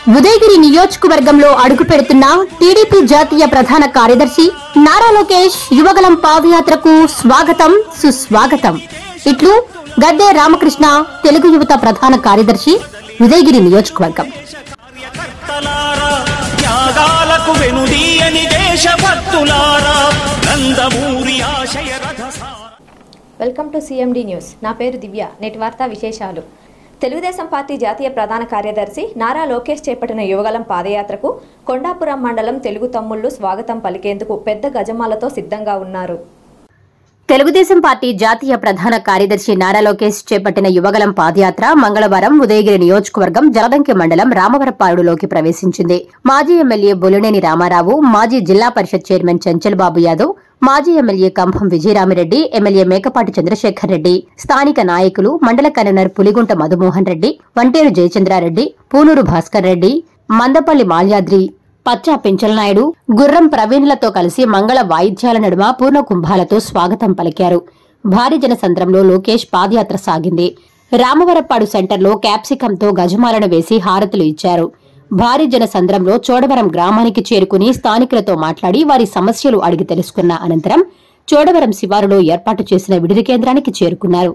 ఉదయగిరి నియోజకవర్గంలో అడుగు పెడుతున్న టీడీపీ జాతీయ ప్రధాన కార్యదర్శి నారా లోకేష్ యువగలం పాదయాత్రకు స్వాగతం సుస్వాగతం ఇట్లు గద్దె రామకృష్ణ తెలుగు యువత ప్రధాన కార్యదర్శి ఉదయగిరి నియోజకవర్గం కార్యకర్తలారా త్యాగాలకు వెనుదీయని దేశభక్తులారా నందమూరి ఆశయ రథసార వెల్కమ్ టు సిఎండి న్యూస్ నా పేరు దివ్య నేటి వార్తా విశేషాలు తెలుగుదేశం పార్టీ జాతీయ ప్రధాన కార్యదర్శి నారా లోకేష్ చేపట్టిన యువగలం పాదయాత్రకు కొండాపురం మండలం తెలుగు తమ్ముళ్లు స్వాగతం పలికేందుకు పెద్ద గజమాలతో సిద్ధంగా ఉన్నారు తెలుగుదేశం పార్టీ జాతీయ ప్రధాన కార్యదర్శి నారా లోకేష్ చేపట్టిన యువగలం పాదయాత్ర మంగళవారం ఉదయగిరి నియోజకవర్గం జలదంకి మండలం రామవరపాడులోకి ప్రవేశించింది మాజీ ఎమ్మెల్యే బొలినేని రామారావు మాజీ జిల్లా పరిషత్ చైర్మన్ చంచల్ బాబు యాదవ్ మాజీ ఎమ్మెల్యే కంభం విజయరామిరెడ్డి ఎమ్మెల్యే మేకపాటి చంద్రశేఖర్ రెడ్డి స్థానిక నాయకులు మండల కన్వీనర్ పులిగుంట మధుమోహన్ రెడ్డి వంటేరు జయచంద్రారెడ్డి పూనూరు భాస్కర్ రెడ్డి మందపల్లి మాల్యాద్రి పచ్చా పెంచలనాయుడు గుర్రం ప్రవీణులతో కలిసి మంగళ వాయిద్యాల నడుమ పూర్ణ కుంభాలతో స్వాగతం పలికారు భారీ జనసంద్రంలో లోకేష్ పాదయాత్ర సాగింది రామవరప్పాడు సెంటర్లో క్యాప్సికంతో గజమాలను వేసి హారతులు ఇచ్చారు భారీ జనసంద్రంలో చోడవరం గ్రామానికి చేరుకుని స్థానికులతో మాట్లాడి వారి సమస్యలు అడిగి తెలుసుకున్న అనంతరం చోడవరం శివారులో ఏర్పాటు చేసిన విడిది కేంద్రానికి చేరుకున్నారు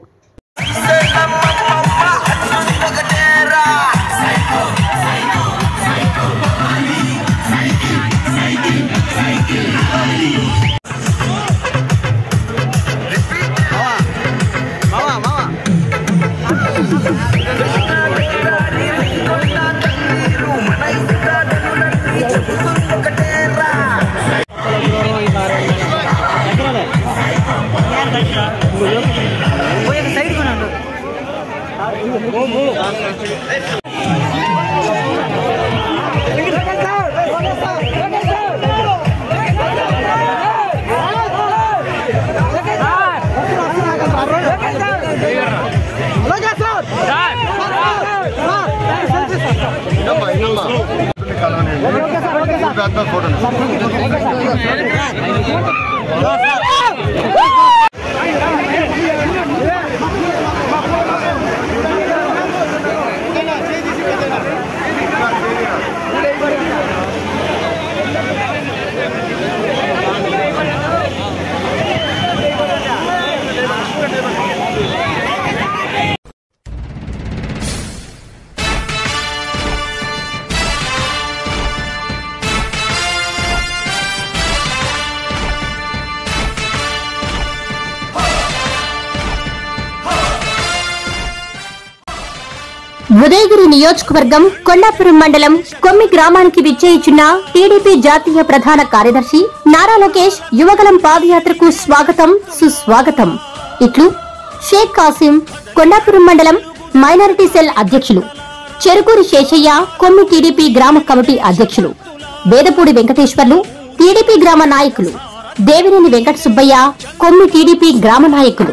ఉదయగిరి నియోజకవర్గం కొండాపురం మండలం కొమ్మి గ్రామానికి విచ్చేయిచున్న టీడీపీ జాతీయ ప్రధాన కార్యదర్శి నారా లోకేష్ యువగలం పాదయాత్రకు స్వాగతం సుస్వాగతం ఇట్లు షేక్ కాసిం కొండాపురం మండలం మైనారిటీ సెల్ అధ్యక్షులు చెరుకూరి శేషయ్య కొమ్మి టీడీపీ గ్రామ కమిటీ అధ్యక్షులు వేదపూడి వెంకటేశ్వర్లు టీడీపీ గ్రామ నాయకులు దేవినేని వెంకట సుబ్బయ్య కొమ్మి టీడీపీ గ్రామ నాయకులు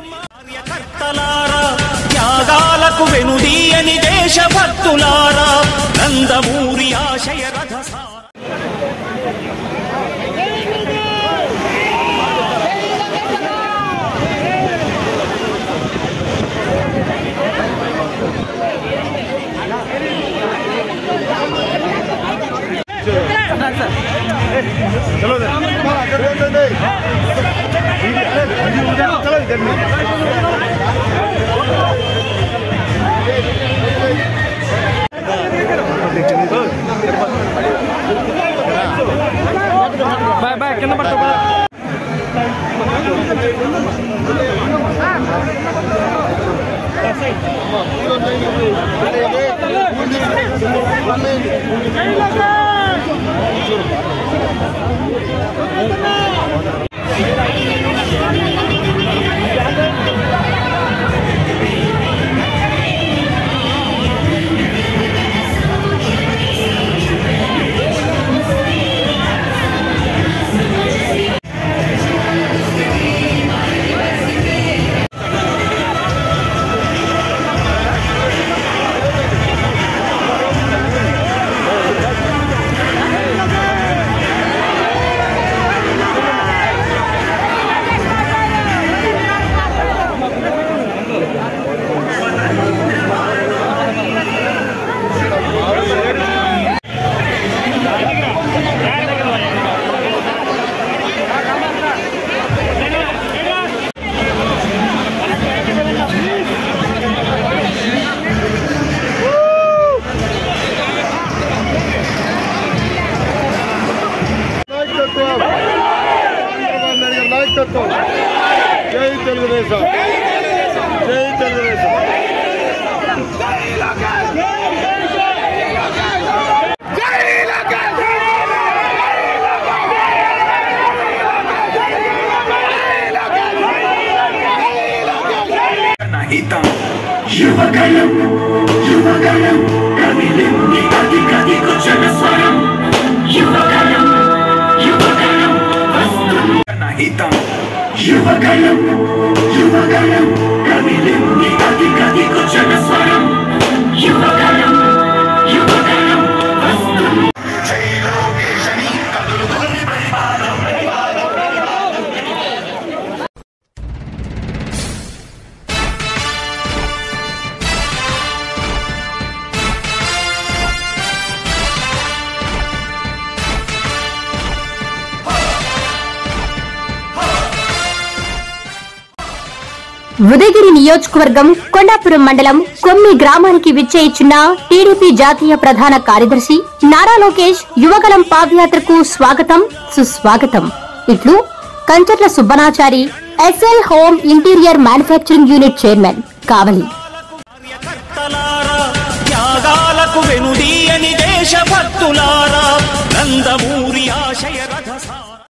కార్యకర్తలారా త్యాగాలకు వెనుదీయని దేశభక్తులారా నందమూరి ఆశయ రథసార ¡Vamos! యువగలం యువగలం కదిలింది గది గదికు జనస్వరం యువగలం యువగలం వస్తున్న హితం యువగలం యువగలం కదిలింది గది గదికు జనస్వరం యువగలం యువగలం వస్తున్న జైలోకేశని కదులుతుంది పరిపాలన ఉదయగిరి నియోజకవర్గం కొండాపురం మండలం కొమ్మి గ్రామానికి విచ్చేయిచున్న టీడీపీ జాతీయ ప్రధాన కార్యదర్శి నారా లోకేష్ యువగలం పాదయాత్రకు స్వాగతం సుస్వాగతం ఇట్లు Kancharla Subbanachari S L home interior manufacturing unit chairman Kavali కార్యకర్తలారా త్యాగాలకు వెనుదీయని దేశభక్తులారా నందమూరి ఆశయ రథ